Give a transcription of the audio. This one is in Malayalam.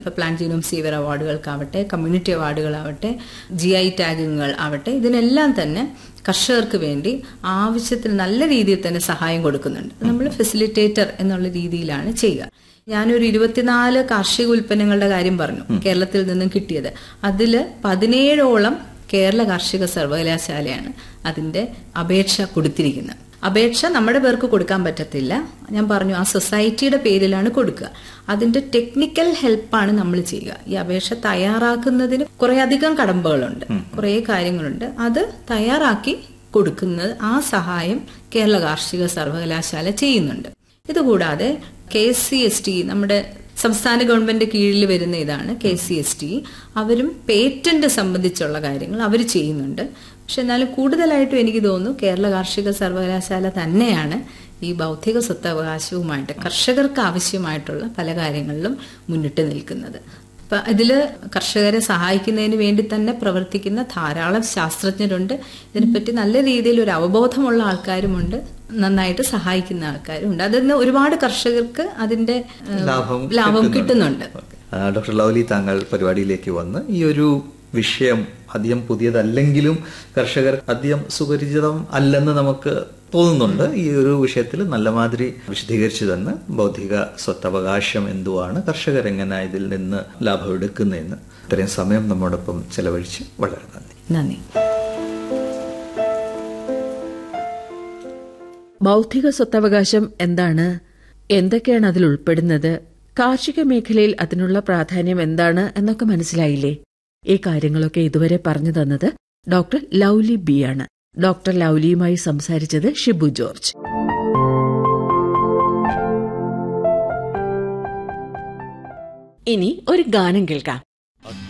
ഇപ്പോൾ പ്ലാൻ ജീനോം സീവർ അവാർഡുകൾക്കാവട്ടെ കമ്മ്യൂണിറ്റി അവാർഡുകളാവട്ടെ ജി ഐ ടാഗുകൾ ആവട്ടെ ഇതിനെല്ലാം തന്നെ കർഷകർക്ക് വേണ്ടി ആവശ്യത്തിന് നല്ല രീതിയിൽ തന്നെ സഹായം കൊടുക്കുന്നുണ്ട് നമ്മൾ ഫെസിലിറ്റേറ്റർ എന്നുള്ള രീതിയിലാണ് ചെയ്യുക ഞാനൊരു ഇരുപത്തിനാല് കാർഷിക ഉൽപ്പന്നങ്ങളുടെ കാര്യം പറഞ്ഞു കേരളത്തിൽ നിന്നും കിട്ടിയത് അതിൽ പതിനേഴോളം കേരള കാർഷിക സർവകലാശാലയാണ് അതിന്റെ അപേക്ഷ കൊടുത്തിരിക്കുന്നത് അപേക്ഷ നമ്മുടെ പേർക്ക് കൊടുക്കാൻ പറ്റത്തില്ല ഞാൻ പറഞ്ഞു ആ സൊസൈറ്റിയുടെ പേരിലാണ് കൊടുക്കുക അതിന്റെ ടെക്നിക്കൽ ഹെൽപ്പാണ് നമ്മൾ ചെയ്യുക ഈ അപേക്ഷ തയ്യാറാക്കുന്നതിന് കുറെ അധികം കടമ്പകളുണ്ട് കുറെ കാര്യങ്ങളുണ്ട് അത് തയ്യാറാക്കി കൊടുക്കുന്നത് ആ സഹായം കേരള കാർഷിക സർവകലാശാല ചെയ്യുന്നുണ്ട് ഇതുകൂടാതെ കെ സി എസ് ടി നമ്മുടെ സംസ്ഥാന ഗവൺമെന്റ് കീഴിൽ വരുന്ന ഇതാണ് കെ സി എസ് ടി അവരും പേറ്റന്റ് സംബന്ധിച്ചുള്ള കാര്യങ്ങൾ അവർ ചെയ്യുന്നുണ്ട് പക്ഷെ എന്നാലും കൂടുതലായിട്ടും എനിക്ക് തോന്നുന്നു കേരള കാർഷിക സർവകലാശാല തന്നെയാണ് ഈ ബൗദ്ധിക സ്വത്തവകാശവുമായിട്ട് കർഷകർക്ക് ആവശ്യമായിട്ടുള്ള പല കാര്യങ്ങളിലും മുന്നിട്ട് നിൽക്കുന്നത് അപ്പൊ ഇതില് കർഷകരെ സഹായിക്കുന്നതിന് വേണ്ടി തന്നെ പ്രവർത്തിക്കുന്ന ധാരാളം ശാസ്ത്രജ്ഞരുണ്ട് ഇതിനെപ്പറ്റി നല്ല രീതിയിൽ ഒരു അവബോധമുള്ള ആൾക്കാരുമുണ്ട് നന്നായിട്ട് സഹായിക്കുന്ന ആൾക്കാരുണ്ട് അതിന് ഒരുപാട് കർഷകർക്ക് അതിന്റെ ഏഹ്, ലാഭം ലാഭം കിട്ടുന്നുണ്ട് ആ, ഡോക്ടർ ലൗലി താങ്കൾ പരിപാടിയിലേക്ക് വന്ന് ഈ ഒരു വിഷയം അധികം പുതിയതല്ലെങ്കിലും കർഷകർ അധികം സുപരിചിതം അല്ലെന്ന് നമുക്ക് തോന്നുന്നുണ്ട് ഈ ഒരു വിഷയത്തിൽ നല്ല മാതിരി വിശദീകരിച്ചു തന്ന് ബൗദ്ധിക സ്വത്തവകാശം എന്തുവാണ് കർഷകർ എങ്ങനെ ഇതിൽ നിന്ന് ലാഭം എടുക്കുന്നതെന്ന് ഇത്രയും സമയം നമ്മോടൊപ്പം ചെലവഴിച്ച് വളരെ നന്ദി നന്ദി ബൗദ്ധിക സ്വത്തവകാശം എന്താണ് എന്തൊക്കെയാണ് അതിൽ ഉൾപ്പെടുന്നത് കാർഷിക മേഖലയിൽ അതിനുള്ള പ്രാധാന്യം എന്താണ് എന്നൊക്കെ മനസ്സിലായില്ലേ ഈ കാര്യങ്ങളൊക്കെ ഇതുവരെ പറഞ്ഞു തന്നത് ഡോക്ടർ ലൗലി ബി ആണ് ഡോക്ടർ ലൗലിയുമായി സംസാരിച്ചത് ഷിബു ജോർജ് ഇനി ഒരു ഗാനം കേൾക്കാം